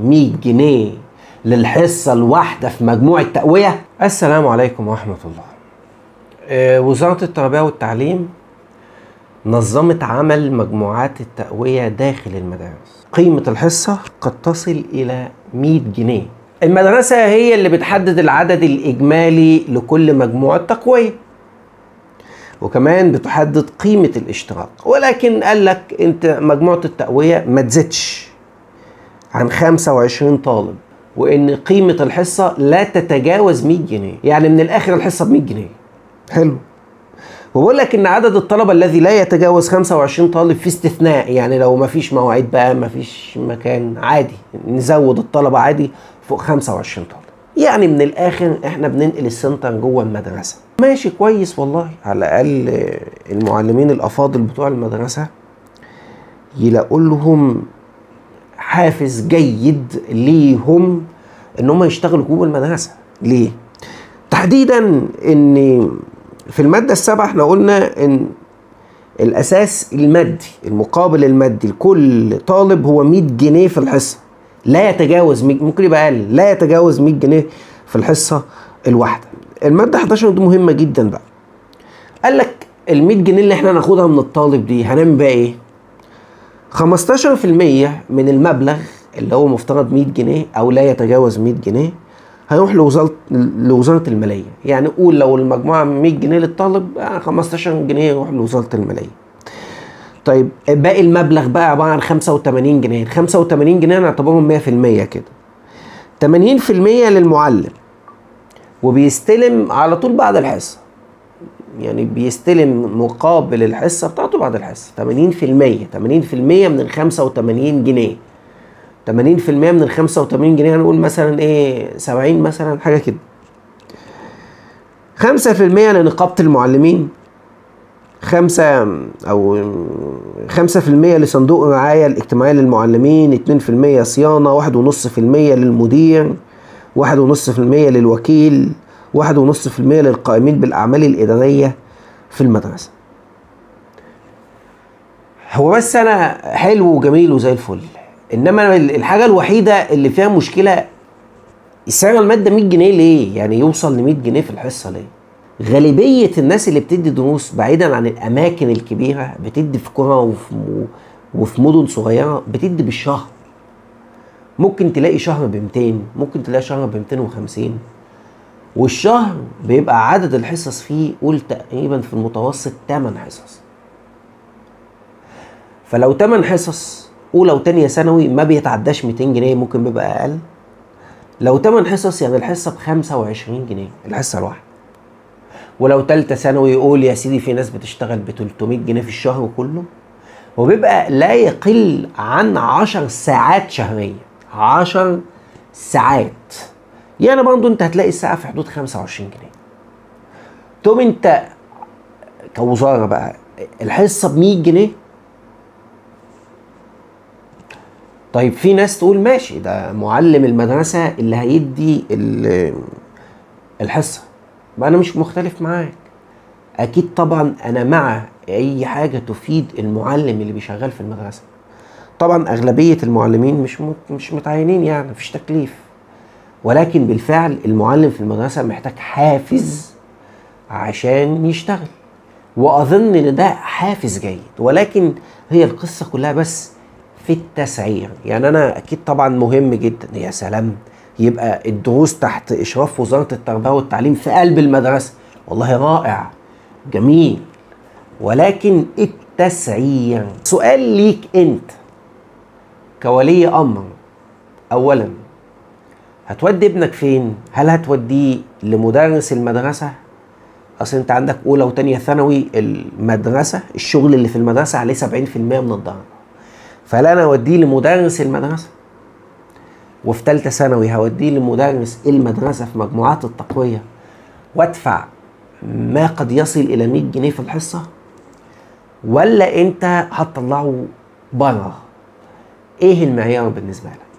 100 جنيه للحصة الواحدة في مجموع التقوية السلام عليكم ورحمة الله آه، وزارة التربية والتعليم نظمت عمل مجموعات التقوية داخل المدارس قيمة الحصة قد تصل إلى 100 جنيه المدرسة هي اللي بتحدد العدد الإجمالي لكل مجموعة تقوية وكمان بتحدد قيمة الاشتراك ولكن قال لك انت مجموعة التقوية ما تزيدش عن 25 طالب وان قيمة الحصة لا تتجاوز 100 جنيه يعني من الاخر الحصة ب 100 جنيه حلو وبقول لك ان عدد الطلبة الذي لا يتجاوز 25 طالب في استثناء يعني لو ما فيش مواعيد بقى ما فيش مكان عادي نزود الطلبة عادي فوق 25 طالب يعني من الاخر احنا بننقل السنتر جوه المدرسه ماشي كويس والله على الاقل المعلمين الافاضل بتوع المدرسه يلاقوا لهم حافز جيد ليهم ان هم يشتغلوا جوه المدرسه ليه تحديدا ان في الماده السابعه احنا قلنا ان الاساس المادي المقابل المادي لكل طالب هو 100 جنيه في الحصه لا يتجاوز 100 ممكن يبقى اقل لا يتجاوز 100 جنيه في الحصه الواحده الماده 11 دي مهمه جدا بقى قال لك ال 100 جنيه اللي احنا هناخدها من الطالب دي هنعمل بيها ايه 15% من المبلغ اللي هو مفترض 100 جنيه او لا يتجاوز 100 جنيه هيروح لوزاره لوزاره الماليه يعني قول لو المجموعه 100 جنيه للطالب 15 جنيه يروح لوزاره الماليه طيب باقي المبلغ بقى عباره عن 85 جنيه ال 85 جنيه نعتبرهم 100% كده 80% للمعلم وبيستلم على طول بعد الحصه يعني بيستلم مقابل الحصه بتاعته بعد الحصه 80% 80% من ال 85 جنيه 80% من ال 85 جنيه هنقول مثلا ايه 70 مثلا حاجه كده 5% لنقابه المعلمين خمسة أو خمسة في المية لصندوق الرعاية الاجتماعية للمعلمين اتنين في المية صيانة واحد ونص في المية للمدير واحد ونص في المية للوكيل واحد ونص في المية للقائمين بالأعمال الإدارية في المدرسة هو بس أنا حلو وجميل وزي الفل إنما الحاجة الوحيدة اللي فيها مشكلة سعر المادة 100 جنيه ليه؟ يعني يوصل ل 100 جنيه في الحصة ليه؟ غالبية الناس اللي بتدي دروس بعيدا عن الأماكن الكبيرة بتدي في قرى وفي, وفي مدن صغيرة بتدي بالشهر ممكن تلاقي شهر ب 200 ممكن تلاقي شهر ب 250 والشهر بيبقى عدد الحصص فيه قول تقريبا في المتوسط 8 حصص فلو 8 حصص اولى وثانيه ثانوي ما بيتعداش 200 جنيه ممكن بيبقى اقل لو 8 حصص يعني الحصه ب 25 جنيه الحصه الواحده ولو تالتة ثانوي يقول يا سيدي في ناس بتشتغل ب 300 جنيه في الشهر كله وبيبقى لا يقل عن 10 ساعات شهرية 10 ساعات يعني برضه انت هتلاقي الساعة في حدود 25 جنيه تقوم انت كوزارة بقى الحصة ب 100 جنيه طيب في ناس تقول ماشي ده معلم المدرسة اللي هيدي الحصة ما انا مش مختلف معاك اكيد طبعا انا مع اي حاجه تفيد المعلم اللي بيشغل في المدرسه طبعا اغلبيه المعلمين مش مش متعينين يعني مفيش تكليف ولكن بالفعل المعلم في المدرسه محتاج حافز عشان يشتغل واظن ان ده حافز جيد ولكن هي القصه كلها بس في التسعير يعني انا اكيد طبعا مهم جدا يا سلام يبقى الدروس تحت اشراف وزاره التربيه والتعليم في قلب المدرسه والله رائع جميل ولكن التسعير سؤال ليك انت كولي امر اولا هتودي ابنك فين هل هتوديه لمدرس المدرسه اصل انت عندك اولى وثانيه ثانوي المدرسه الشغل اللي في المدرسه عليه 70% من الضرر فلا انا اوديه لمدرس المدرسه وفي ثالثه ثانوي هوديه لمدرس المدرسه في مجموعات التقويه وادفع ما قد يصل الى 100 جنيه في الحصه ولا انت هتطلعه بره ايه المعيار بالنسبه لك